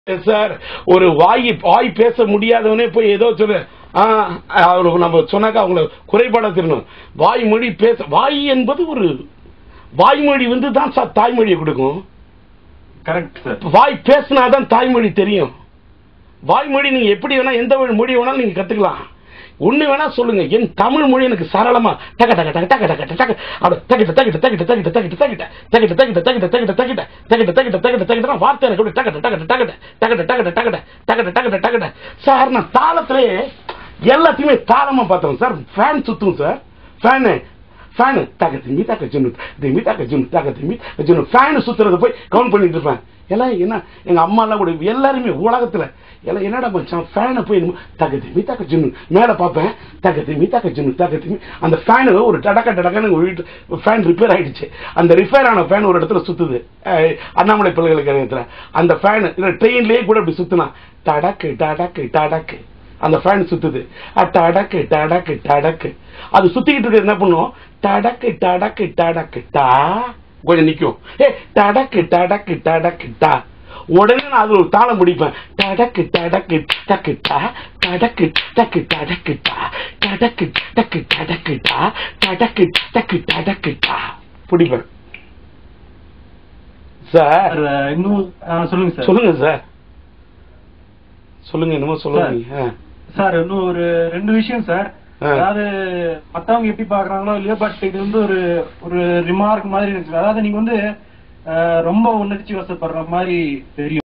Sir ஒரு வாய் வாய் பேச முடியாதவனே போய் ஏதோ சொல்லு ஆ, அவங்களுக்கு நம்ம சொன்னாக்கா அவங்கள குறைபாட தெரியணும் வாய்மொழி பேச வாய் என்பது ஒரு வாய்மொழி வந்து தான் சார் தாய்மொழியை கொடுக்கும் கரெக்ட் சார் வாய் பேசினாதான் தாய்மொழி தெரியும் வாய்மொழி நீங்க எப்படி வேணா எந்த ஒரு மொழி வேணாலும் நீங்க கத்துக்கலாம் ஒண்ணு வேணா சொல்லுங்க என் தமிழ் மொழி எனக்கு சரளமா டக டக டக டக டக டக அப்படி தகிட்ட தகிட்ட தகிட்ட தகிட்ட தகிட்ட தகிட்ட தகிட்ட தகிட்ட தகிட்ட தகிட்ட தகிட்ட தகிட்ட தகிட்ட தகிட்ட தகிட்ட வார்த்தை எனக்கு அப்படி டகட்ட டகட்ட டகட்ட டகட்ட டகட்ட டகட்ட டகட்ட டகட்ட டகட்ட சார் நான் தாளத்திலே எல்லாத்தையுமே தாளமா பார்த்தோம் சார் ஃபேன் சுத்தும் சார் ஃபேனு ஃபேனு தக்க திரும்பி தக்க ஜுன்னு திரும்பி தக்க ஜுன்னு தக்க திரும்பி ஜுன்னு ஃபேனு சுத்துறத போய் கவுண்ட் பண்ணிட்டு இருப்பேன் எல்லாம் என்ன எங்க அம்மா எல்லாம் கூட எல்லாருமே உலகத்துல எல்லாம் என்னடா மச்சான் ஃபேனை போய் என்னமோ தக்க திரும்பி தக்க ஜுன்னு மேல பார்ப்பேன் தக்க திரும்பி தக்க ஜுன்னு தக்க திரும்பி அந்த ஃபேனு ஒரு டடக்க டடக்கன்னு ஒரு வீட்டு ஃபேன் ரிப்பேர் ஆயிடுச்சு அந்த ரிப்பேர் ஆன ஃபேன் ஒரு இடத்துல சுத்துது அஹ், அண்ணாமலை பல்கலைக்கழகத்துல அந்த ஃபேன் இல்ல ட்ரெயின்லயே கூட இப்படி சுத்துனா டடக்கு டடக்கு டடக்கு அந்த ஃபேன் சுத்துது அஹ் டடக்கு டடக்கு டடக்கு அது சுத்திக்கிட்டு இருக்கிறது என்ன பண்ணும் டடக்கு டடக்கு டடக்கு டா கொஞ்சம் நிக்கும் ஏ டடக்கு டடக்கு டடக்கு டா உடனே நான் அதுல ஒரு தாளம் முடிப்பேன் டடக்கு டடக்கு டக்கு டா டடக்கு டக்கு டடக்கு டா டடக்கு டக்கு டடக்கு டா டடக்கு டக்கு டடக்கு டா பிடிப்பேன் சார் சார் இன்னும் ஆ, சொல்லுங்க சார் சொல்லுங்க சார் சொல்லுங்க என்னமோ சொல்லுங்க சார். நீங்க. ஆ. சார் இன்னும் ஒரு ரெண்டு விஷயம் சார் ஆ. அதாவது மத்தவங்க எப்படி பாக்குறாங்களோ இல்லையோ பட் இது வந்து ஒரு ஒரு ரிமார்க் மாதிரி இருக்கு அதாவது நீங்க வந்து ஆ, ரொம்ப உணர்ச்சி வசப்படுற மாதிரி தெரியும்